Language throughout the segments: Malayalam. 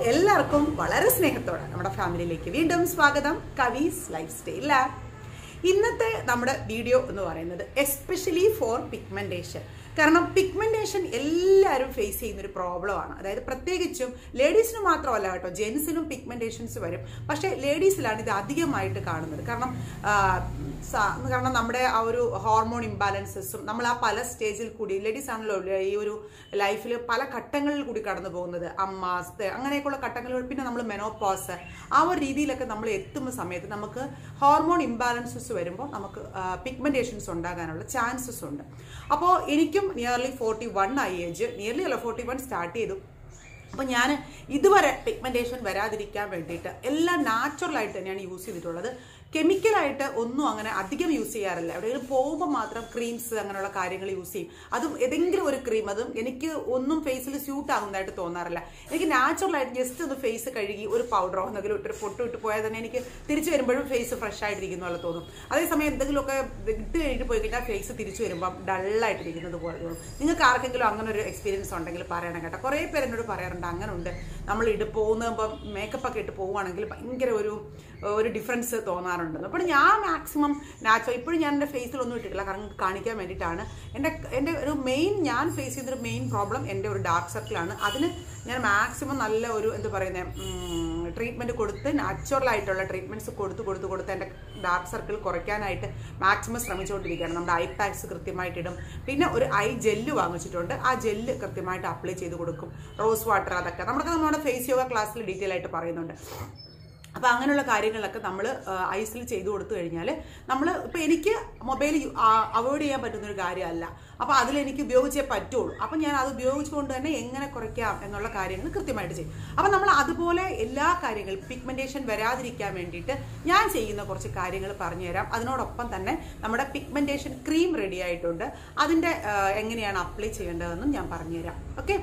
എല്ലാവർക്കും വളരെ സ്നേഹത്തോടെ നമ്മുടെ ഫാമിലിയിലേക്ക് വീണ്ടും സ്വാഗതം കവീസ് ലൈഫ് സ്റ്റൈൽ ലാബ് ഇന്നത്തെ നമ്മുടെ വീഡിയോ എന്ന് പറയുന്നത് എസ്പെഷ്യലി ഫോർ പിഗ്മെന്റേഷൻ കാരണം പിഗ്മെന്റേഷൻ എല്ലാവരും ഫേസ് ചെയ്യുന്ന ഒരു പ്രോബ്ലമാണ് അതായത് പ്രത്യേകിച്ചും ലേഡീസിന് മാത്രമല്ല കേട്ടോ ജെൻസിനും പിഗ്മെന്റേഷൻസ് വരും പക്ഷേ ലേഡീസിലാണ് ഇത് അധികമായിട്ട് കാണുന്നത് കാരണം ആ, സ- കാരണം നമ്മുടെ ആ ഒരു ഹോർമോൺ ഇംബാലൻസസും നമ്മൾ ആ പല സ്റ്റേജിൽ കൂടി ലേഡീസ് ആണല്ലോ ഈ ഒരു ലൈഫിൽ പല ഘട്ടങ്ങളിൽ കൂടി കടന്നു പോകുന്നത് അമ്മാസ് അങ്ങനെയൊക്കെയുള്ള ഘട്ടങ്ങളിൽ പിന്നെ നമ്മൾ മെനോപോസ് ആ ഒരു രീതിയിലൊക്കെ നമ്മൾ എത്തുന്ന സമയത്ത് നമുക്ക് ഹോർമോൺ ഇംബാലൻസസ് വരുമ്പോൾ നമുക്ക് പിഗ്മെന്റേഷൻസ് ഉണ്ടാകാനുള്ള ചാൻസസ് ഉണ്ട് അപ്പോൾ എനിക്കും നിയർലി ഫോർട്ടി വൺ ആയി ഏജ് നിയർലി അല്ല ഫോർട്ടി വൺ സ്റ്റാർട്ട് ചെയ്തു അപ്പം ഞാൻ ഇതുവരെ പിഗ്മെന്റേഷൻ വരാതിരിക്കാൻ വേണ്ടിയിട്ട് എല്ലാം നാച്ചുറലായിട്ട് തന്നെയാണ് യൂസ് ചെയ്തിട്ടുള്ളത് കെമിക്കലായിട്ട് ഒന്നും അങ്ങനെ അധികം യൂസ് ചെയ്യാറില്ല എവിടെയെങ്കിലും പോകുമ്പോൾ മാത്രം ക്രീംസ് അങ്ങനെയുള്ള കാര്യങ്ങൾ യൂസ് ചെയ്യും അതും ഏതെങ്കിലും ഒരു ക്രീം അതും എനിക്ക് ഒന്നും ഫേസിൽ സ്യൂട്ട് ആകുന്നതായിട്ട് തോന്നാറില്ല എനിക്ക് നാച്ചുറലായിട്ട് ജസ്റ്റ് ഒന്ന് ഫേസ് കഴുകി ഒരു പൗഡറോ എന്തെങ്കിലും ഇട്ടൊരു പൊട്ട് ഇട്ട് പോയാൽ തന്നെ എനിക്ക് തിരിച്ചു വരുമ്പോഴും ഫേസ് ഫ്രഷ് ആയിട്ടിരിക്കുന്ന പോലെ തോന്നും അതേസമയം എന്തെങ്കിലുമൊക്കെ ഇട്ട് കഴിഞ്ഞിട്ട് പോയി കഴിഞ്ഞാൽ ഫേസ് തിരിച്ചു വരുമ്പം ഡള്ളായിട്ടിരിക്കുന്നത് പോലെ തോന്നും നിങ്ങൾക്ക് ആർക്കെങ്കിലും അങ്ങനെ ഒരു എക്സ്പീരിയൻസ് ഉണ്ടെങ്കിൽ പറയണം കേട്ടോ കുറേ പേര് എന്നോട് പറയാറുണ്ട് അങ്ങനെ ഉണ്ട് നമ്മൾ ഇട്ട് പോകുന്നപ്പം മേക്കപ്പ് ഒക്കെ ഇട്ട് പോവുകയാണെങ്കിൽ ഭയങ്കര ഒരു ഒരു ഡിഫറൻസ് തോന്നാറുണ്ട് അപ്പോൾ ഞാൻ മാക്സിമം നാച്ചുറൽ ഇപ്പോഴും ഞാൻ എൻ്റെ ഫേസിലൊന്നും ഇട്ടിട്ടില്ല കാരണം കാണിക്കാൻ വേണ്ടിയിട്ടാണ് എൻ്റെ എൻ്റെ ഒരു മെയിൻ ഞാൻ ഫേസ് ചെയ്തൊരു മെയിൻ പ്രോബ്ലം എൻ്റെ ഒരു ഡാർക്ക് സർക്കിളാണ് അതിന് ഞാൻ മാക്സിമം നല്ല ഒരു എന്താ പറയുന്നത് ട്രീറ്റ്മെൻറ്റ് കൊടുത്ത് നാച്ചുറൽ ആയിട്ടുള്ള ട്രീറ്റ്മെൻറ്റ്സ് കൊടുത്ത് കൊടുത്ത് കൊടുത്ത് എൻ്റെ ഡാർക്ക് സർക്കിൾ കുറയ്ക്കാനായിട്ട് മാക്സിമം ശ്രമിച്ചുകൊണ്ടിരിക്കുകയാണ് നമ്മുടെ ഐ പാക്സ് കൃത്യമായിട്ട് ഇടും പിന്നെ ഒരു ഐ ജെല്ല് വാങ്ങിച്ചിട്ടുണ്ട് ആ ജെല്ല് കൃത്യമായിട്ട് അപ്ലൈ ചെയ്ത് കൊടുക്കും റോസ് വാട്ടർ അതൊക്കെ നമ്മുടെ നമ്മുടെ ഫേസ് യോഗ ക്ലാസ്സിൽ ഡീറ്റെയിൽ ആയിട്ട് പറയുന്നുണ്ട് അപ്പോൾ അങ്ങനെയുള്ള കാര്യങ്ങളൊക്കെ നമ്മൾ ഐസിൽ ചെയ്തു കൊടുത്തു കഴിഞ്ഞാൽ നമ്മൾ ഇപ്പോൾ എനിക്ക് മൊബൈൽ അവോയ്ഡ് ചെയ്യാൻ പറ്റുന്ന ഒരു കാര്യമല്ല അപ്പോൾ അതിൽ എനിക്ക് ഉപയോഗിച്ചേ പറ്റുള്ളൂ അപ്പം ഞാൻ അത് ഉപയോഗിച്ചുകൊണ്ട് തന്നെ എങ്ങനെ കുറയ്ക്കാം എന്നുള്ള കാര്യങ്ങൾ കൃത്യമായിട്ട് ചെയ്യും അപ്പം നമ്മൾ അതുപോലെ എല്ലാ കാര്യങ്ങളും പിഗ്മെന്റേഷൻ വരാതിരിക്കാൻ വേണ്ടിയിട്ട് ഞാൻ ചെയ്യുന്ന കുറച്ച് കാര്യങ്ങൾ പറഞ്ഞുതരാം അതിനോടൊപ്പം തന്നെ നമ്മുടെ പിഗ്മെന്റേഷൻ ക്രീം റെഡി ആയിട്ടുണ്ട് അതിൻ്റെ ആ, എങ്ങനെയാണ് അപ്ലൈ ചെയ്യേണ്ടതെന്നും ഞാൻ പറഞ്ഞുതരാം ഓക്കെ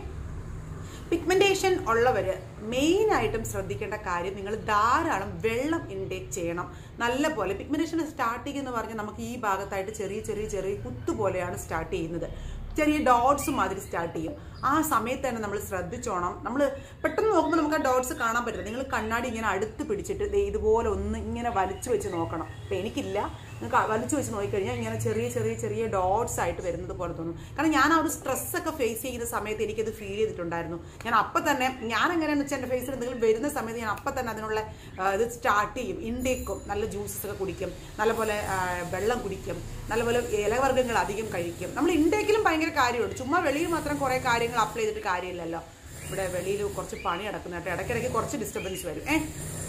പിഗ്മെന്റേഷൻ ഉള്ളവർ മെയിനായിട്ടും ശ്രദ്ധിക്കേണ്ട കാര്യം നിങ്ങൾ ധാരാളം വെള്ളം ഇൻടേക്ക് ചെയ്യണം നല്ല പോലെ പിഗ്മെന്റേഷൻ സ്റ്റാർട്ടിങ് എന്ന് പറഞ്ഞാൽ നമുക്ക് ഈ ഭാഗത്തായിട്ട് ചെറിയ ചെറിയ ചെറിയ കുത്തു പോലെയാണ് സ്റ്റാർട്ട് ചെയ്യുന്നത് ചെറിയ ഡോട്ട്സ് മാതിരി സ്റ്റാർട്ട് ചെയ്യും ആ സമയത്ത് തന്നെ നമ്മൾ ശ്രദ്ധിച്ചോണം നമ്മൾ പെട്ടെന്ന് നോക്കുമ്പോൾ നമുക്ക് ആ ഡോട്ട്സ് കാണാൻ പറ്റില്ല നിങ്ങൾ കണ്ണാടി ഇങ്ങനെ അടുത്ത് പിടിച്ചിട്ട് ദേ ഇതുപോലെ ഒന്ന് ഇങ്ങനെ വലിച്ചു വെച്ച് നോക്കണം അപ്പം എനിക്കില്ല നിങ്ങൾക്ക് വലിച്ചു വെച്ച് നോക്കിക്കഴിഞ്ഞാൽ ഇങ്ങനെ ചെറിയ ചെറിയ ചെറിയ ഡോട്ട്സ് ആയിട്ട് വരുന്നത് പോലെ തോന്നും കാരണം ഞാൻ ആ ഒരു സ്ട്രെസ് ഒക്കെ ഫേസ് ചെയ്യുന്ന സമയത്ത് എനിക്കത് ഫീൽ ചെയ്തിട്ടുണ്ടായിരുന്നു ഞാൻ അപ്പം തന്നെ ഞാൻ എങ്ങനെയാണെന്ന് വെച്ചാൽ എൻ്റെ ഫേസിൽ എന്തെങ്കിലും വരുന്ന സമയത്ത് ഞാൻ അപ്പം തന്നെ അതിനുള്ള ആ, ഇത് സ്റ്റാർട്ട് ചെയ്യും ഇൻടേക്കും നല്ല ജ്യൂസസ് ഒക്കെ കുടിക്കും നല്ലപോലെ ആ, വെള്ളം കുടിക്കും നല്ലപോലെ ഇലവർഗ്ഗങ്ങൾ അധികം കഴിക്കും നമ്മൾ ഇൻടേക്കിലും ഭയങ്കര കാര്യമുണ്ട് ചുമ്മാ വെളിയിൽ മാത്രം കുറേ കാര്യങ്ങൾ അപ്ലൈ ചെയ്തിട്ട് കാര്യമില്ലല്ലോ ഇവിടെ വെളിയിൽ കുറച്ച് പണി നടക്കുന്ന കേട്ടോ ഇടയ്ക്കിടയ്ക്ക് കുറച്ച് ഡിസ്റ്റർബൻസ് വരും ഏ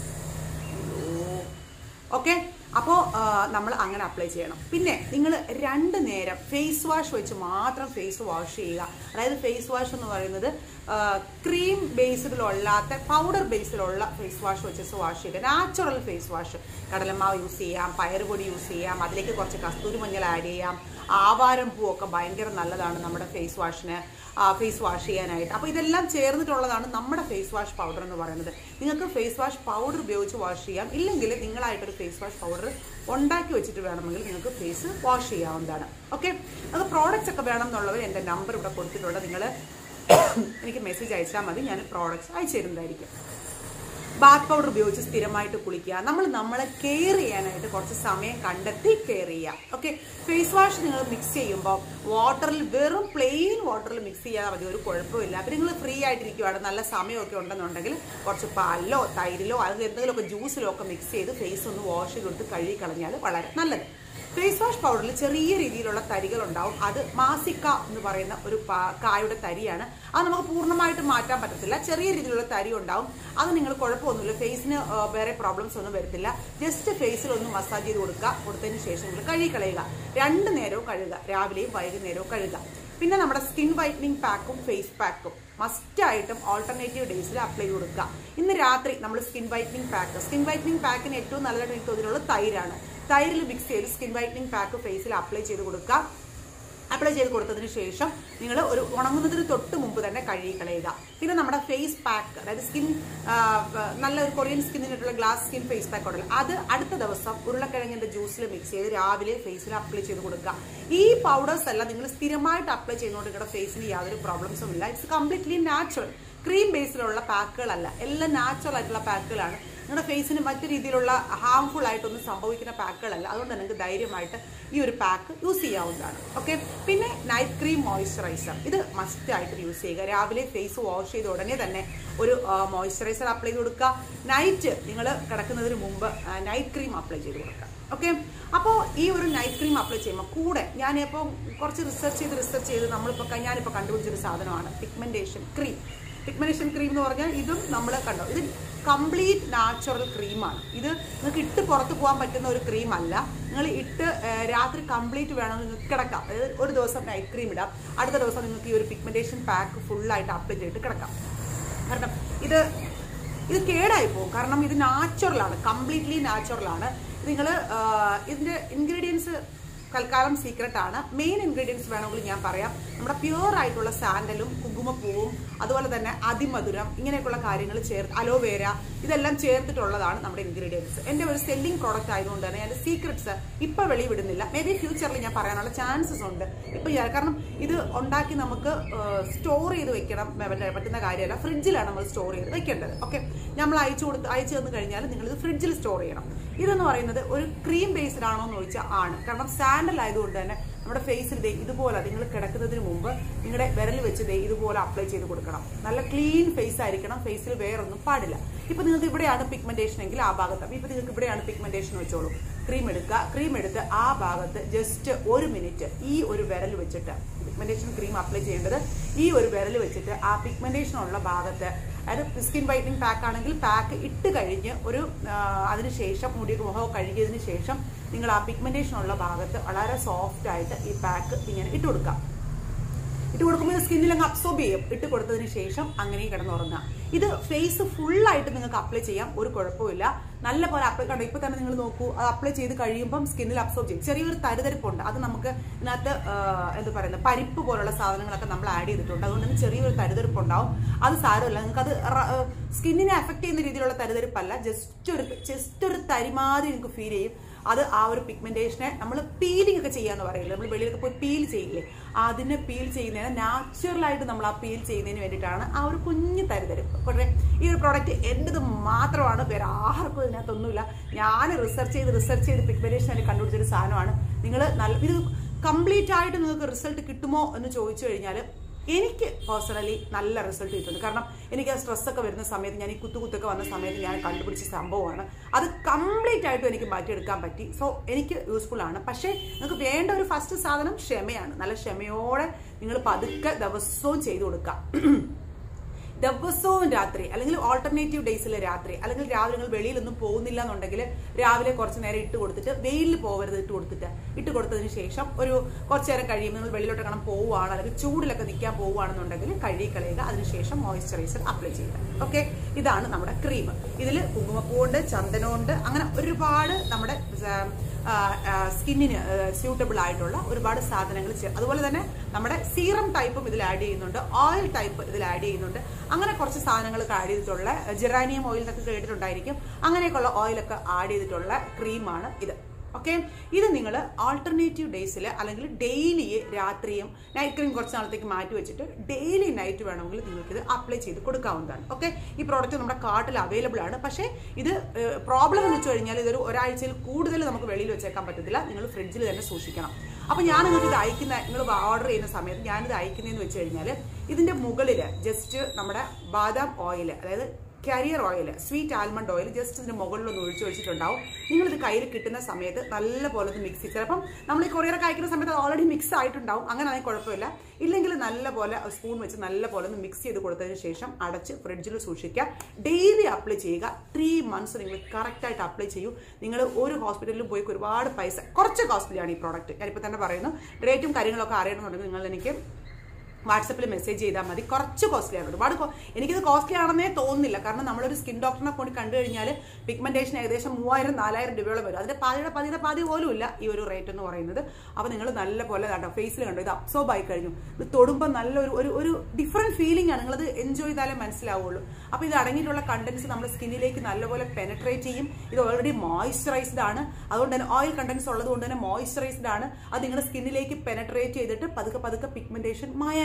ഓക്കെ അപ്പോൾ നമ്മൾ അങ്ങനെ അപ്ലൈ ചെയ്യണം പിന്നെ നിങ്ങൾ രണ്ട് നേരം ഫേസ് വാഷ് വെച്ച് മാത്രം ഫേസ് വാഷ് ചെയ്യുക അതായത് ഫേസ് വാഷ് എന്ന് പറയുന്നത് ക്രീം ബേസ്ഡിലല്ലാത്ത പൗഡർ ബേസിലുള്ള ഫേസ് വാഷ് വെച്ച് വാഷ് ചെയ്യുക നാച്ചുറൽ ഫേസ് വാഷ് കടലമാവ് യൂസ് ചെയ്യാം പയറുപൊടി യൂസ് ചെയ്യാം അതിലേക്ക് കുറച്ച് കസ്തൂരി മഞ്ഞൾ ആഡ് ചെയ്യാം ആവാരം പൂവൊക്കെ ഭയങ്കര നല്ലതാണ് നമ്മുടെ ഫേസ് വാഷിന് ഫേസ് വാഷ് ചെയ്യാനായിട്ട് അപ്പോൾ ഇതെല്ലാം ചേർന്നിട്ടുള്ളതാണ് നമ്മുടെ ഫേസ് വാഷ് പൗഡർ എന്ന് പറയുന്നത് നിങ്ങൾക്ക് ഫേസ് വാഷ് പൗഡർ ഉപയോഗിച്ച് വാഷ് ചെയ്യാം ഇല്ലെങ്കിൽ നിങ്ങളായിട്ടൊരു ഫേസ് വാഷ് പൗഡർ ഉണ്ടാക്കി വെച്ചിട്ട് വേണമെങ്കിൽ നിങ്ങൾക്ക് ഫേസ് വാഷ് ചെയ്യാവുന്നതാണ് ഓക്കെ അത് പ്രോഡക്റ്റ്സ് ഒക്കെ വേണം എന്നുള്ളവർ എൻ്റെ നമ്പർ ഇവിടെ കൊടുത്തിട്ടുണ്ട് നിങ്ങൾ എനിക്ക് മെസ്സേജ് അയച്ചാൽ മതി ഞാൻ പ്രോഡക്റ്റ്സ് അയച്ചു തരുന്നതായിരിക്കും ബാത്ത് പൗഡർ ഉപയോഗിച്ച് സ്ഥിരമായിട്ട് കുളിക്കുക നമ്മൾ നമ്മളെ കെയർ ചെയ്യാനായിട്ട് കുറച്ച് സമയം കണ്ടെത്തി കെയർ ചെയ്യുക ഓക്കെ ഫേസ് വാഷ് നിങ്ങൾ മിക്സ് ചെയ്യുമ്പോൾ വാട്ടറിൽ വെറും പ്ലെയിൻ വാട്ടറിൽ മിക്സ് ചെയ്യാതെ മതി ഒരു കുഴപ്പമില്ല അപ്പം നിങ്ങൾ ഫ്രീ ആയിട്ടിരിക്കുവാണ് നല്ല സമയമൊക്കെ ഉണ്ടെന്നുണ്ടെങ്കിൽ കുറച്ച് പാലിലോ തൈരിലോ അല്ലെങ്കിൽ എന്തെങ്കിലുമൊക്കെ ജ്യൂസിലോ ഒക്കെ മിക്സ് ചെയ്ത് ഫേസ് ഒന്ന് വാഷ് ചെയ്തെടുത്ത് കഴുകി കളഞ്ഞാൽ വളരെ നല്ലത് ഫേസ് വാഷ് പൗഡറിൽ ചെറിയ രീതിയിലുള്ള തരികൾ ഉണ്ടാവും അത് മാസിക്ക എന്ന് പറയുന്ന ഒരു പാ- കായുടെ തരിയാണ് അത് നമുക്ക് പൂർണ്ണമായിട്ട് മാറ്റാൻ പറ്റത്തില്ല ചെറിയ രീതിയിലുള്ള തരി ഉണ്ടാവും അത് നിങ്ങൾ കുഴപ്പമൊന്നുമില്ല ഫേസിന് ആ, വേറെ പ്രോബ്ലംസ് ഒന്നും വരത്തില്ല ജസ്റ്റ് ഫേസിൽ ഒന്ന് മസാജ് ചെയ്ത് കൊടുക്കുക കൊടുത്തതിന് ശേഷം നിങ്ങൾ കഴുകി കളയുക രണ്ട് നേരവും കഴുകുക രാവിലെയും വൈകുന്നേരവും കഴുകുക പിന്നെ നമ്മുടെ സ്കിൻ വൈറ്റനിങ് പാക്കും ഫേസ് പാക്കും മസ്റ്റായിട്ടും ഓൾട്ടർനേറ്റീവ് ഡേയ്സിൽ അപ്ലൈ ചെയ്ത് കൊടുക്കുക ഇന്ന് രാത്രി നമ്മൾ skin whitening pack skin whitening പാക്കിന് ഏറ്റവും നല്ലതായിട്ട് എനിക്ക് തോന്നിയിട്ടുള്ളത് തൈരാണ് തൈരിൽ മിക്സ് ചെയ്ത് സ്കിൻ വൈറ്റനിങ് പാക്ക് ഫേസിൽ അപ്ലൈ ചെയ്ത് കൊടുക്കുക അപ്ലൈ ചെയ്ത് കൊടുത്തതിന് ശേഷം നിങ്ങൾ ഒരു ഉണങ്ങുന്നതിന് തൊട്ട് മുമ്പ് തന്നെ കഴുകി കളയുക പിന്നെ നമ്മുടെ ഫേസ് പാക്ക് അതായത് സ്കിൻ നല്ല ഒരു കൊറിയൻ സ്കിന്നിനായിട്ടുള്ള ഗ്ലാസ് സ്കിൻ ഫേസ് പാക്ക് ഉണ്ടല്ലോ അത് അടുത്ത ദിവസം ഉരുളക്കിഴങ്ങിന്റെ ജ്യൂസിൽ മിക്സ് ചെയ്ത് രാവിലെ ഫേസിൽ അപ്ലൈ ചെയ്ത് കൊടുക്കുക ഈ പൗഡേഴ്സ് എല്ലാം നിങ്ങൾ സ്ഥിരമായിട്ട് അപ്ലൈ ചെയ്യുന്നതുകൊണ്ട് നിങ്ങളുടെ ഫേസിന് യാതൊരു പ്രോബ്ലംസും ഇല്ല ഇറ്റ്സ് കംപ്ലീറ്റ്ലി നാച്ചുറൽ ക്രീം ബേസിലുള്ള പാക്കുകളല്ല എല്ലാം നാച്ചുറൽ ആയിട്ടുള്ള പാക്കുകളാണ് നിങ്ങളുടെ ഫേസിന് മറ്റു രീതിയിലുള്ള ഹാംഫുൾ ആയിട്ടൊന്നും സംഭവിക്കുന്ന പാക്കുകളല്ല അതുകൊണ്ട് നിങ്ങൾക്ക് ധൈര്യമായിട്ട് ഈ ഒരു പാക്ക് യൂസ് ചെയ്യാവുന്നതാണ് ഓക്കെ പിന്നെ നൈറ്റ് ക്രീം മോയ്സ്ചറൈസർ ഇത് മസ്റ്റ് ആയിട്ട് യൂസ് ചെയ്യുക രാവിലെ ഫേസ് വാഷ് ചെയ്ത ഉടനെ തന്നെ ഒരു മോയ്സ്ചറൈസർ അപ്ലൈ ചെയ്ത് കൊടുക്കുക നൈറ്റ് നിങ്ങൾ കിടക്കുന്നതിന് മുമ്പ് നൈറ്റ് ക്രീം അപ്ലൈ ചെയ്ത് കൊടുക്കുക ഓക്കെ അപ്പോൾ ഈ ഒരു നൈറ്റ് ക്രീം അപ്ലൈ ചെയ്യുമ്പോൾ കൂടെ ഞാനിപ്പോൾ കുറച്ച് റിസർച്ച് ചെയ്ത് റിസർച്ച് ചെയ്ത് നമ്മളിപ്പോൾ ഞാനിപ്പോൾ കണ്ടുപിടിച്ചൊരു സാധനമാണ് പിഗ്മെൻറ്റേഷൻ ക്രീം പിഗ്മെൻറ്റേഷൻ ക്രീം എന്ന് പറഞ്ഞാൽ ഇതും നമ്മൾ കണ്ടോ ഇത് കംപ്ലീറ്റ് നാച്ചുറൽ ക്രീമാണ് ഇത് നിങ്ങൾക്ക് ഇട്ട് പുറത്ത് പോകാൻ പറ്റുന്ന ഒരു ക്രീം അല്ല നിങ്ങൾ ഇട്ട് ഏഹ്, രാത്രി കംപ്ലീറ്റ് വേണമെങ്കിൽ നിങ്ങൾക്ക് കിടക്കാം അതായത് ഒരു ദിവസം നൈറ്റ് ക്രീം ഇടാം അടുത്ത ദിവസം നിങ്ങൾക്ക് ഈ ഒരു പിഗ്മെൻറ്റേഷൻ പാക്ക് ഫുള്ളായിട്ട് അപ്ലൈ ചെയ്തിട്ട് കിടക്കാം കാരണം ഇത് ഇത് കേടായി പോകും കാരണം ഇത് നാച്ചുറലാണ് കംപ്ലീറ്റ്ലി നാച്ചുറലാണ് നിങ്ങൾ ഇതിൻ്റെ ഇൻഗ്രീഡിയൻസ് തൽക്കാലം സീക്രട്ട് ആണ് മെയിൻ ഇൻഗ്രീഡിയൻസ് വേണമെങ്കിൽ ഞാൻ പറയാം നമ്മുടെ പ്യുവർ ആയിട്ടുള്ള സാൻഡലും കുങ്കുമപ്പൂവും അതുപോലെ തന്നെ അതിമധുരം ഇങ്ങനെയൊക്കെയുള്ള കാര്യങ്ങൾ ചേർത്ത് അലോവേര ഇതെല്ലാം ചേർത്തിട്ടുള്ളതാണ് നമ്മുടെ ഇൻഗ്രീഡിയൻസ് എൻ്റെ ഒരു സെല്ലിംഗ് പ്രോഡക്റ്റ് ആയതുകൊണ്ട് തന്നെ എൻ്റെ സീക്രട്സ് ഇപ്പം വെളിവിടുന്നില്ല മേ ബി ഫ്യൂച്ചറിൽ ഞാൻ പറയാനുള്ള ചാൻസസ് ഉണ്ട് ഇപ്പം ഞാൻ കാരണം ഇത് ഉണ്ടാക്കി നമുക്ക് സ്റ്റോർ ചെയ്ത് വെക്കണം പറ്റ- പറ്റുന്ന കാര്യമല്ല ഫ്രിഡ്ജിലാണ് നമ്മൾ സ്റ്റോർ ചെയ്ത് വെക്കേണ്ടത് ഓക്കെ നമ്മൾ അയച്ചു കൊടുത്ത് അയച്ചു തന്നു കഴിഞ്ഞാൽ നിങ്ങൾ ഇത് ഫ്രിഡ്ജിൽ സ്റ്റോർ ചെയ്യണം ഇതെന്ന് പറയുന്നത് ഒരു ക്രീം ബേസ്ഡ് ആണോ എന്ന് ചോദിച്ചാൽ ആണ് കാരണം സാൻഡൽ ആയതുകൊണ്ട് തന്നെ നമ്മുടെ ഫേസിൽ ദേ ഇതുപോലെ നിങ്ങൾ കിടക്കുന്നതിന് മുമ്പ് നിങ്ങളുടെ വിരൽ വെച്ച് ദേ ഇതുപോലെ അപ്ലൈ ചെയ്ത് കൊടുക്കണം നല്ല ക്ലീൻ ഫേസ് ആയിരിക്കണം ഫേസിൽ വേറൊന്നും പാടില്ല ഇപ്പൊ നിങ്ങൾക്ക് ഇവിടെയാണ് പിഗ്മെന്റേഷൻ എങ്കിൽ ആ ഭാഗത്ത് അപ്പൊ ഇപ്പൊ നിങ്ങൾക്ക് ഇവിടെയാണ് പിഗ്മെന്റേഷൻ വെച്ചോളൂ ക്രീം എടുക്കുക ക്രീം എടുത്ത് ആ ഭാഗത്ത് ജസ്റ്റ് ഒരു മിനിറ്റ് ഈ ഒരു വിരൽ വെച്ചിട്ട് പിഗ്മെന്റേഷൻ ക്രീം അപ്ലൈ ചെയ്യേണ്ടത് ഈ ഒരു വിരൽ വെച്ചിട്ട് ആ പിഗ്മെന്റേഷൻ ഉള്ള ഭാഗത്ത് അതായത് സ്കിൻ വൈറ്റനിങ് പാക്ക് ആണെങ്കിൽ പാക്ക് ഇട്ട് കഴിഞ്ഞ് ഒരു ആ, അതിനുശേഷം മുടിയൊക്കെ മുഖം കഴുകിയതിന് ശേഷം നിങ്ങൾ ആ പിഗ്മെന്റേഷൻ ഉള്ള ഭാഗത്ത് വളരെ സോഫ്റ്റ് ആയിട്ട് ഈ പാക്ക് ഇങ്ങനെ ഇട്ട് കൊടുക്കാം ഇട്ട് കൊടുക്കുമ്പോൾ സ്കിന്നിൽ അങ്ങ് അബ്സോർബ് ചെയ്യും ഇട്ട് കൊടുത്തതിന് ശേഷം അങ്ങനെ കിടന്നുറങ്ങുക ഇത് ഫേസ് ഫുള്ളായിട്ട് നിങ്ങൾക്ക് അപ്ലൈ ചെയ്യാം ഒരു കുഴപ്പമില്ല നല്ല പോലെ അപ്ലൈ കണ്ടോ ഇപ്പൊ തന്നെ നിങ്ങൾ നോക്കൂ അത് അപ്ലൈ ചെയ്ത് കഴിയുമ്പം സ്കിന്നിൽ അബ്സോർബ് ചെയ്യും ചെറിയൊരു തരിതരിപ്പുണ്ട് അത് നമുക്ക് ഇതിനകത്ത് ആ, എന്താ പറയുന്നത് പരിപ്പ് പോലുള്ള സാധനങ്ങളൊക്കെ നമ്മൾ ആഡ് ചെയ്തിട്ടുണ്ട് അതുകൊണ്ട് തന്നെ ചെറിയൊരു തരിതരിപ്പ് ഉണ്ടാവും അത് സാരമില്ല നിങ്ങൾക്ക് അത് സ്കിന്നിനെ അഫക്ട് ചെയ്യുന്ന രീതിയിലുള്ള തരിതരിപ്പല്ല ജസ്റ്റ് ഒരു ജസ്റ്റ് ഒരു തരിമാതിരി നിങ്ങൾക്ക് ഫീൽ ചെയ്യും അത് ആ ഒരു പിഗ്മെന്റേഷനെ നമ്മൾ പീലിംഗ് ഒക്കെ ചെയ്യാന്ന് പറയില്ലേ നമ്മൾ വെളിയിലൊക്കെ പോയി പീൽ ചെയ്യില്ലേ അതിനെ പീൽ ചെയ്യുന്നതിന് നാച്ചുറൽ ആയിട്ട് നമ്മൾ ആ പീൽ ചെയ്യുന്നതിന് വേണ്ടിയിട്ടാണ് ആ ഒരു കുഞ്ഞു തരിതരിപ്പ് പക്ഷേ ഈ ഒരു പ്രോഡക്റ്റ് എൻ്റെത് മാത്രമാണ് വേറെ ആർക്കും ഇതിനകത്തൊന്നുമില്ല ഞാൻ റിസർച്ച് ചെയ്ത് റിസർച്ച് ചെയ്ത് പിഗ്മെന്റേഷൻ ആയിട്ട് കണ്ടുപിടിച്ചൊരു സാധനമാണ് നിങ്ങൾ നല്ല ഇത് കംപ്ലീറ്റ് ആയിട്ട് നിങ്ങൾക്ക് റിസൾട്ട് കിട്ടുമോ എന്ന് ചോദിച്ചു കഴിഞ്ഞാൽ എനിക്ക് പേഴ്സണലി നല്ല റിസൾട്ട് കിട്ടുന്നുണ്ട് കാരണം എനിക്ക് ആ സ്ട്രെസ്സൊക്കെ വരുന്ന സമയത്ത് ഞാൻ ഈ കുത്തുകുത്തൊക്കെ വന്ന സമയത്ത് ഞാൻ കണ്ടുപിടിച്ച സംഭവമാണ് അത് കംപ്ലീറ്റ് ആയിട്ടും എനിക്ക് മാറ്റിയെടുക്കാൻ പറ്റി സോ എനിക്ക് യൂസ്ഫുൾ ആണ് പക്ഷേ നിങ്ങൾക്ക് വേണ്ട ഒരു ഫസ്റ്റ് സാധനം ക്ഷമയാണ് നല്ല ക്ഷമയോടെ നിങ്ങൾ പതുക്കെ ദിവസവും ചെയ്തു കൊടുക്കുക ദിവസവും രാത്രി അല്ലെങ്കിൽ ഓൾട്ടർനേറ്റീവ് ഡേയ്സിലെ രാത്രി അല്ലെങ്കിൽ രാവിലെ നിങ്ങൾ വെളിയിലൊന്നും പോകുന്നില്ല എന്നുണ്ടെങ്കിൽ രാവിലെ കുറച്ച് നേരം ഇട്ട് കൊടുത്തിട്ട് വെയിലിൽ പോകരുത് ഇട്ട് കൊടുത്തിട്ട് ഇട്ട് കൊടുത്തതിന് ശേഷം ഒരു കുറച്ച് നേരം കഴിയുമ്പോൾ നിങ്ങൾ വെളിയിലോട്ട് കാണാൻ പോവുകയാണ് അല്ലെങ്കിൽ ചൂടിലൊക്കെ നിൽക്കാൻ പോവുകയാണെന്നുണ്ടെങ്കിൽ കഴുകി കളയുക അതിനുശേഷം മോയ്സ്ചറൈസർ അപ്ലൈ ചെയ്യുക ഓക്കെ ഇതാണ് നമ്മുടെ ക്രീം ഇതിൽ കുങ്കുമപ്പൂവുണ്ട് ചന്ദനമുണ്ട് അങ്ങനെ ഒരുപാട് നമ്മുടെ സ്കിന്നിന് സ്യൂട്ടബിൾ ആയിട്ടുള്ള ഒരുപാട് സാധനങ്ങൾ ചേ- അതുപോലെ തന്നെ നമ്മുടെ സീറം ടൈപ്പും ഇതിൽ ആഡ് ചെയ്യുന്നുണ്ട് ഓയിൽ ടൈപ്പ് ഇതിൽ ആഡ് ചെയ്യുന്നുണ്ട് അങ്ങനെ കുറച്ച് സാധനങ്ങളൊക്കെ ആഡ് ചെയ്തിട്ടുള്ള ജെറാനിയം ഓയിൽ എന്നൊക്കെ കേട്ടിട്ടുണ്ടായിരിക്കും അങ്ങനെയൊക്കെയുള്ള ഓയിലൊക്കെ ആഡ് ചെയ്തിട്ടുള്ള ക്രീമാണ് ഇത് ഓക്കെ ഇത് നിങ്ങൾ ആൾട്ടർനേറ്റീവ് ഡേയ്സിൽ അല്ലെങ്കിൽ ഡെയിലി രാത്രിയും നൈറ്റ് ക്രീം കുറച്ച് നാളത്തേക്ക് മാറ്റി വെച്ചിട്ട് ഡെയിലി നൈറ്റ് വേണമെങ്കിൽ നിങ്ങൾക്ക് ഇത് അപ്ലൈ ചെയ്ത് കൊടുക്കാവുന്നതാണ് ഓക്കെ ഈ പ്രോഡക്റ്റ് നമ്മുടെ കാർട്ടിൽ അവൈലബിൾ ആണ് പക്ഷേ ഇത് പ്രോബ്ലം എന്ന് വെച്ച് കഴിഞ്ഞാൽ ഇതൊരു ഒരാഴ്ചയിൽ കൂടുതൽ നമുക്ക് വെളിയിൽ വെച്ചേക്കാൻ പറ്റത്തില്ല നിങ്ങൾ ഫ്രിഡ്ജിൽ തന്നെ സൂക്ഷിക്കണം അപ്പോൾ ഞാൻ നിങ്ങൾക്ക് ഇത് അയക്കുന്ന നിങ്ങൾ ഓർഡർ ചെയ്യുന്ന സമയത്ത് ഞാനിത് അയക്കുന്നതെന്ന് വെച്ച് കഴിഞ്ഞാൽ ഇതിൻ്റെ മുകളിൽ ജസ്റ്റ് നമ്മുടെ ബാദാം ഓയിൽ അതായത് carrier oil sweet almond oil just ഇതിന്റെ മുകളിലൊന്ന് ഒഴിച്ച് ഒഴിച്ചിട്ടുണ്ടാവും നിങ്ങൾ ഇത് കയ്യിൽ കിട്ടുന്ന സമയത്ത് നല്ല പോലെ ഒന്ന് മിക്സ് ചെയ്ത് ചിലപ്പം നമ്മൾ ഈ കൊറിയർ അയക്കുന്ന സമയത്ത് ഓൾറെഡി മിക്സ് ആയിട്ടുണ്ടാവും അങ്ങനെ ആണെങ്കിൽ കുഴപ്പമില്ല ഇല്ലെങ്കിൽ നല്ല പോലെ സ്പൂൺ വെച്ച് നല്ല പോലെ ഒന്ന് മിക്സ് ചെയ്ത് കൊടുത്തതിന് ശേഷം അടച്ച് ഫ്രിഡ്ജിൽ സൂക്ഷിക്കുക ഡെയിലി അപ്ലൈ ചെയ്യുക ത്രീ മന്ത്സ് നിങ്ങൾ കറക്റ്റായിട്ട് അപ്ലൈ ചെയ്യൂ നിങ്ങൾ ഒരു ഹോസ്പിറ്റലിലും പോയി ഒരുപാട് പൈസ കുറച്ച് കോസ്റ്റ്ലിയാണ് ഈ പ്രോഡക്റ്റ് ഞാനിപ്പോൾ തന്നെ പറയുന്നു റേറ്റും കാര്യങ്ങളൊക്കെ അറിയണമെന്നുണ്ടെങ്കിൽ നിങ്ങൾ എനിക്ക് വാട്സപ്പിൽ മെസ്സേജ് ചെയ്താൽ മതി കുറച്ച് കോസ്റ്റ്ലി ആണ് ഒരുപാട് കോ- എനിക്കിത് കോസ്റ്റ്ലി ആണെന്നേ തോന്നുന്നില്ല കാരണം നമ്മളൊരു സ്കിൻ ഡോക്ടറിനെ കൊണ്ട് കണ്ടു കഴിഞ്ഞാൽ പിഗ്മെന്റേഷൻ ഏകദേശം മൂവായിരം നാലായിരം രൂപയോളം വരും അതിന്റെ പാതിയുടെ പാതിയുടെ പാതി പോലും ഇല്ല ഈ ഒരു റേറ്റ് എന്ന് പറയുന്നത് അപ്പോൾ നിങ്ങൾ നല്ല പോലെ കണ്ടോ ഫേസിൽ കണ്ടോ ഇത് അബ്സോർബ് ആയി കഴിഞ്ഞു ഇത് തൊടുമ്പോൾ നല്ലൊരു ഒരു ഒരു ഡിഫറെന്റ് ഫീലിംഗ് ആണ് നിങ്ങളത് എൻജോയ് ചെയ്താലേ മനസ്സിലാവുള്ളൂ അപ്പോൾ ഇത് അടങ്ങിയിട്ടുള്ള കണ്ടന്റ്സ് നമ്മുടെ സ്കിന്നിലേക്ക് നല്ലപോലെ പെനട്രേറ്റ് ചെയ്യും ഇത് ഓൾറെഡി മോയ്സ്ചറൈസ്ഡ് ആണ് അതുകൊണ്ട് തന്നെ ഓയിൽ കണ്ടന്റ്സ് ഉള്ളത് കൊണ്ട് തന്നെ മോയ്സ്ചറൈസ്ഡ് ആണ് അത് നിങ്ങളുടെ സ്കിന്നിലേക്ക് പെനട്രേറ്റ് ചെയ്തിട്ട് പതുക്കെ പതുക്കെ പിഗ്മെന്റേഷൻ മായാനായിട്ട്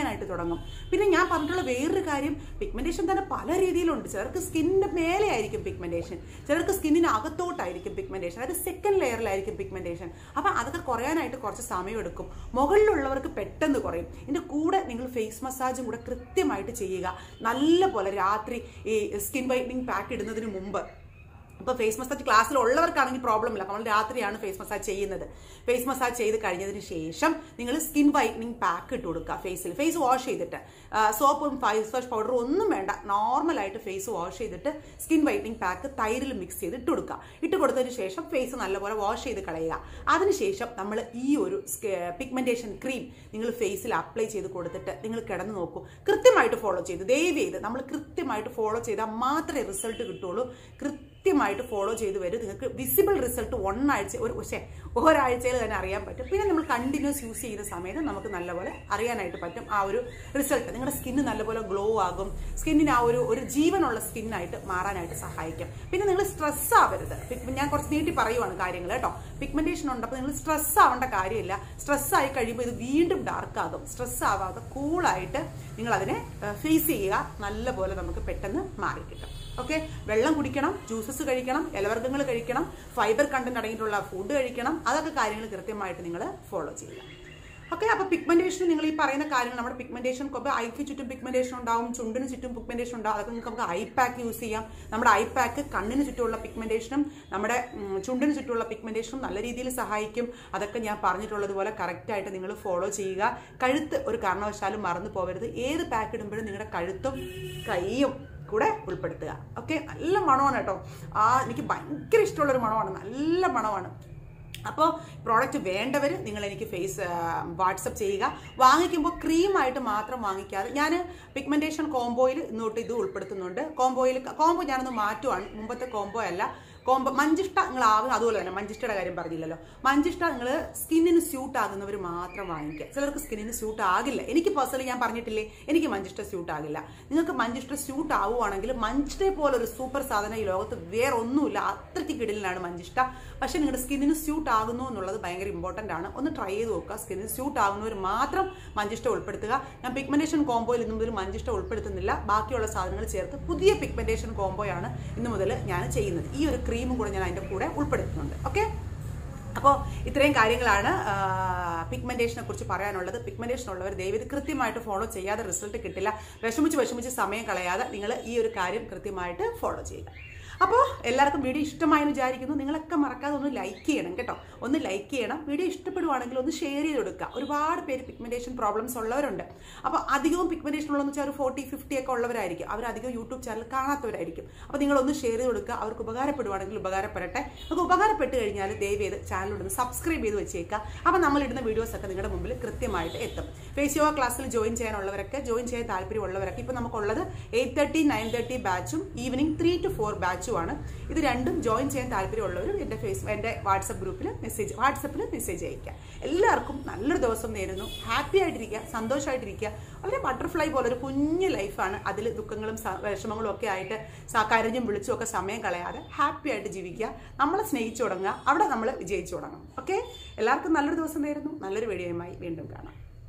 കുറയാനായിട്ട് തുടങ്ങും പിന്നെ ഞാൻ പറഞ്ഞിട്ടുള്ള വേറൊരു കാര്യം പിഗ്മെന്റേഷൻ തന്നെ പല രീതിയിലുണ്ട് ചിലർക്ക് സ്കിന്നിന്റെ മേലെ ആയിരിക്കും പിഗ്മെന്റേഷൻ ചിലർക്ക് സ്കിന്നിന് അകത്തോട്ടായിരിക്കും പിഗ്മെന്റേഷൻ അതായത് സെക്കൻഡ് ലെയറിലായിരിക്കും പിഗ്മെന്റേഷൻ അപ്പം അതൊക്കെ കുറയാനായിട്ട് കുറച്ച് സമയം എടുക്കും മുകളിലുള്ളവർക്ക് പെട്ടെന്ന് കുറയും ഇതിന്റെ കൂടെ നിങ്ങൾ ഫേസ് മസാജും കൂടെ കൃത്യമായിട്ട് ചെയ്യുക നല്ല പോലെ രാത്രി ഈ സ്കിൻ വൈറ്റനിങ് പാക്ക് ഇടുന്നതിന് മുമ്പ് ഇപ്പോൾ ഫേസ് മസാജ് ക്ലാസ്സിൽ ഉള്ളവർക്കാണെങ്കിൽ പ്രോബ്ലം ഇല്ല നമ്മൾ രാത്രിയാണ് ഫേസ് മസാജ് ചെയ്യുന്നത് ഫേസ് മസാജ് ചെയ്ത് കഴിഞ്ഞതിന് ശേഷം നിങ്ങൾ സ്കിൻ വൈറ്റനിങ് പാക്ക് ഇട്ട് കൊടുക്കുക ഫേസിൽ ഫേസ് വാഷ് ചെയ്തിട്ട് സോപ്പും ഫേസ് വാഷ് പൗഡറും ഒന്നും വേണ്ട നോർമലായിട്ട് ഫേസ് വാഷ് ചെയ്തിട്ട് സ്കിൻ വൈറ്റനിങ് പാക്ക് തൈരിൽ മിക്സ് ചെയ്ത് ഇട്ട് കൊടുക്കുക ഇട്ട് കൊടുത്തതിന് ശേഷം ഫേസ് നല്ലപോലെ വാഷ് ചെയ്ത് കളയുക അതിനുശേഷം നമ്മൾ ഈ ഒരു പിഗ്മെന്റേഷൻ ക്രീം നിങ്ങൾ ഫേസിൽ അപ്ലൈ ചെയ്ത് കൊടുത്തിട്ട് നിങ്ങൾ കിടന്ന് നോക്കൂ കൃത്യമായിട്ട് ഫോളോ ചെയ്ത് ദയവ് ചെയ്ത് നമ്മൾ കൃത്യമായിട്ട് ഫോളോ ചെയ്താൽ മാത്രമേ റിസൾട്ട് കിട്ടുള്ളൂ കൃത്യമായിട്ട് ഫോളോ ചെയ്ത് വരും നിങ്ങൾക്ക് വിസിബിൾ റിസൾട്ട് ഒന്നാഴ്ച ഒരു പക്ഷേ ഒരാഴ്ചയിൽ തന്നെ അറിയാൻ പറ്റും പിന്നെ നമ്മൾ കണ്ടിന്യൂസ് യൂസ് ചെയ്യുന്ന സമയത്ത് നമുക്ക് നല്ലപോലെ അറിയാനായിട്ട് പറ്റും ആ ഒരു റിസൾട്ട് നിങ്ങളുടെ സ്കിന്ന് നല്ലപോലെ ഗ്ലോ ആകും സ്കിന്നിന് ആ ഒരു ഒരു ജീവനുള്ള സ്കിന്നായിട്ട് മാറാനായിട്ട് സഹായിക്കും പിന്നെ നിങ്ങൾ സ്ട്രെസ് ആവരുത് പിഗ്- ഞാൻ കുറച്ച് നീട്ടി പറയുവാണ് കാര്യങ്ങൾ കേട്ടോ പിഗ്മെന്റേഷൻ ഉണ്ട് അപ്പോൾ നിങ്ങൾ സ്ട്രെസ് ആവേണ്ട കാര്യമില്ല സ്ട്രെസ് ആയി കഴിയുമ്പോൾ ഇത് വീണ്ടും ഡാർക്ക് ആകും സ്ട്രെസ് ആവാതെ കൂളായിട്ട് നിങ്ങൾ അതിനെ ഫേസ് ചെയ്യുക നല്ലപോലെ നമുക്ക് പെട്ടെന്ന് മാറി കിട്ടും ഓക്കെ വെള്ളം കുടിക്കണം ജ്യൂസസ് കഴിക്കണം ഇലവർഗ്ഗങ്ങൾ കഴിക്കണം ഫൈബർ കണ്ടന്റ് അടങ്ങിയിട്ടുള്ള ഫുഡ് കഴിക്കണം അതൊക്കെ കാര്യങ്ങൾ കൃത്യമായിട്ട് നിങ്ങൾ ഫോളോ ചെയ്യുക ഓക്കെ അപ്പൊ പിഗ്മെന്റേഷൻ നിങ്ങൾ ഈ പറയുന്ന കാര്യങ്ങൾ നമ്മുടെ പിഗ്മെന്റേഷൻ ഐക്ക് ചുറ്റും പിഗ്മെന്റേഷൻ ഉണ്ടാവും ചുണ്ടിന് ചുറ്റും പിഗ്മെന്റേഷൻ ഉണ്ടാവും അതൊക്കെ നിങ്ങൾക്ക് നമുക്ക് ഐ പാക്ക് യൂസ് ചെയ്യാം നമ്മുടെ ഐ പാക്ക് കണ്ണിന് ചുറ്റുമുള്ള പിഗ്മെന്റേഷനും നമ്മുടെ ഉം, ചുണ്ടിന് ചുറ്റുമുള്ള പിഗ്മെന്റേഷനും നല്ല രീതിയിൽ സഹായിക്കും അതൊക്കെ ഞാൻ പറഞ്ഞിട്ടുള്ളതുപോലെ കറക്റ്റ് ആയിട്ട് നിങ്ങൾ ഫോളോ ചെയ്യുക കഴുത്ത് ഒരു കാരണവശാലും മറന്നു പോകരുത് ഏത് പാക്ക് ഇടുമ്പോഴും നിങ്ങളുടെ കഴുത്തും കൈയും കൂടെ ഉൾപ്പെടുത്തുക ഓക്കെ നല്ല മണമാണ് കേട്ടോ ആ എനിക്ക് ഭയങ്കര ഇഷ്ടമുള്ളൊരു മണമാണ് നല്ല മണമാണ് അപ്പോൾ പ്രോഡക്റ്റ് വേണ്ടവർ നിങ്ങൾ എനിക്ക് ഫേസ് വാട്സപ്പ് ചെയ്യുക വാങ്ങിക്കുമ്പോൾ ക്രീമായിട്ട് മാത്രം വാങ്ങിക്കാതെ ഞാൻ പിഗ്മെന്റേഷൻ കോംബോയിൽ ഇന്നോട്ട് ഇത് ഉൾപ്പെടുത്തുന്നുണ്ട് കോംബോയിൽ കോംബോ ഞാനൊന്ന് മാറ്റുവാണ് മുമ്പത്തെ കോംബോ അല്ല കോംബോ മഞ്ചിഷ്ട നിങ്ങൾ ആവുക അതുപോലെ തന്നെ മഞ്ചിഷ്ടയുടെ കാര്യം പറഞ്ഞില്ലല്ലോ മഞ്ചിഷ്ട നിങ്ങൾ സ്കിന്നിന് സ്യൂട്ട് ആകുന്നവർ മാത്രം വാങ്ങിക്കുക ചിലർക്ക് സ്കിന്നിന് സ്യൂട്ട് ആകില്ല എനിക്ക് പേഴ്സണലി ഞാൻ പറഞ്ഞിട്ടില്ലേ എനിക്ക് മഞ്ചിഷ്ട സ്യൂട്ട് ആകില്ല നിങ്ങൾക്ക് മഞ്ചിഷ്ട സ്യൂട്ട് ആവുകയാണെങ്കിൽ മഞ്ചിഷ്ടയെ പോലെ ഒരു സൂപ്പർ സാധനം ഈ ലോകത്ത് വേറെ ഒന്നുമില്ല അത്രയ്ക്ക് കിടലിനാണ് മഞ്ചിഷ്ട പക്ഷെ നിങ്ങളുടെ സ്കിന്നിന് സ്യൂട്ട് ആകുന്നു എന്നുള്ളത് ഭയങ്കര ഇമ്പോർട്ടൻ്റ് ആണ് ഒന്ന് ട്രൈ ചെയ്ത് നോക്കുക സ്കിന്നിന് സ്യൂട്ട് ആകുന്നവർ മാത്രം മഞ്ചിഷ്ട ഉൾപ്പെടുത്തുക ഞാൻ പിഗ്മെന്റേഷൻ കോംബോയിൽ ഇന്നു മുതൽ മഞ്ചിഷ്ട ഉൾപ്പെടുത്തുന്നില്ല ബാക്കിയുള്ള സാധനങ്ങൾ ചേർത്ത് പുതിയ പിഗ്മെന്റേഷൻ കോംബോയാണ് ഇന്നു മുതൽ ഞാൻ ചെയ്യുന്നത് ഈ ഒരു ക്രീമും കൂടെ ഞാൻ അതിൻ്റെ കൂടെ ഉൾപ്പെടുത്തുന്നുണ്ട് ഓക്കെ അപ്പോൾ ഇത്രയും കാര്യങ്ങളാണ് പിഗ്മെന്റേഷനെ കുറിച്ച് പറയാനുള്ളത് പിഗ്മെന്റേഷൻ ഉള്ളവർ ദയവീത് കൃത്യമായിട്ട് ഫോളോ ചെയ്യാതെ റിസൾട്ട് കിട്ടില്ല വിഷമിച്ച് വിഷമിച്ച് സമയം കളയാതെ നിങ്ങൾ ഈ ഒരു കാര്യം കൃത്യമായിട്ട് ഫോളോ ചെയ്യുക അപ്പോൾ എല്ലാവർക്കും വീഡിയോ ഇഷ്ടമായെന്ന് വിചാരിക്കുന്നു നിങ്ങളൊക്കെ മറക്കാതെ ഒന്ന് ലൈക്ക് ചെയ്യണം കേട്ടോ ഒന്ന് ലൈക്ക് ചെയ്യണം വീഡിയോ ഇഷ്ടപ്പെടുവാണെങ്കിൽ ഒന്ന് ഷെയർ ചെയ്ത് കൊടുക്കുക ഒരുപാട് പേര് പിഗ്മെന്റേഷൻ പ്രോബ്ലംസ് ഉള്ളവരുണ്ട് അപ്പോൾ അധികവും പിഗ്മെന്റേഷൻ ഉള്ളതെന്ന് വെച്ചാൽ ഒരു ഫോർട്ടി ഫിഫ്റ്റി ഒക്കെ ഉള്ളവരായിരിക്കും അവർ അധികം യൂട്യൂബ് ചാനൽ കാണാത്തവരായിരിക്കും അപ്പോൾ നിങ്ങളൊന്ന് ഷെയർ ചെയ്ത് കൊടുക്കുക അവർക്ക് ഉപകാരപ്പെടുവാണെങ്കിൽ ഉപകാരപ്പെടട്ടെ നമുക്ക് ഉപകാരപ്പെട്ട് കഴിഞ്ഞാൽ ദയവ് ചെയ്ത് ചാനലിലൊന്ന് സബ്സ്ക്രൈബ് ചെയ്ത് വെച്ചേക്കുക അപ്പോൾ നമ്മളിടുന്ന വീഡിയോസ് ഒക്കെ നിങ്ങളുടെ മുമ്പിൽ കൃത്യമായിട്ട് എത്തും ഫേസ് യോഗ ക്ലാസ്സിൽ ജോയിൻ ചെയ്യാനുള്ളവരൊക്കെ ജോയിൻ ചെയ്യാൻ താല്പര്യമുള്ളവരൊക്കെ ഇപ്പോൾ നമുക്കുള്ളത് എയ്റ്റ് തേർട്ടി നയൻ തേർട്ടി ബാച്ചും ഈവനിങ് ത്രീ ടു ഫോർ ബാച്ചുമാണ് ഇത് രണ്ടും ജോയിൻ ചെയ്യാൻ താല്പര്യമുള്ളവരും എൻ്റെ ഫേസ് എൻ്റെ വാട്സപ്പ് ഗ്രൂപ്പിൽ മെസ്സേജ് വാട്സപ്പിൽ മെസ്സേജ് അയക്കുക എല്ലാവർക്കും നല്ലൊരു ദിവസം നേരുന്നു ഹാപ്പി ആയിട്ടിരിക്കുക സന്തോഷമായിട്ടിരിക്കുക വളരെ ബട്ടർഫ്ലൈ പോലെ ഒരു കുഞ്ഞു ലൈഫാണ് അതിൽ ദുഃഖങ്ങളും സ- വിഷമങ്ങളും ഒക്കെ ആയിട്ട് സ- കരഞ്ഞും വിളിച്ചും ഒക്കെ സമയം കളയാതെ ഹാപ്പി ആയിട്ട് ജീവിക്കുക നമ്മളെ സ്നേഹിച്ചു തുടങ്ങുക അവിടെ നമ്മൾ വിജയിച്ചു തുടങ്ങും ഓക്കെ എല്ലാവർക്കും നല്ലൊരു ദിവസം നേരുന്നു നല്ലൊരു വീഡിയോയുമായി വീണ്ടും കാണാം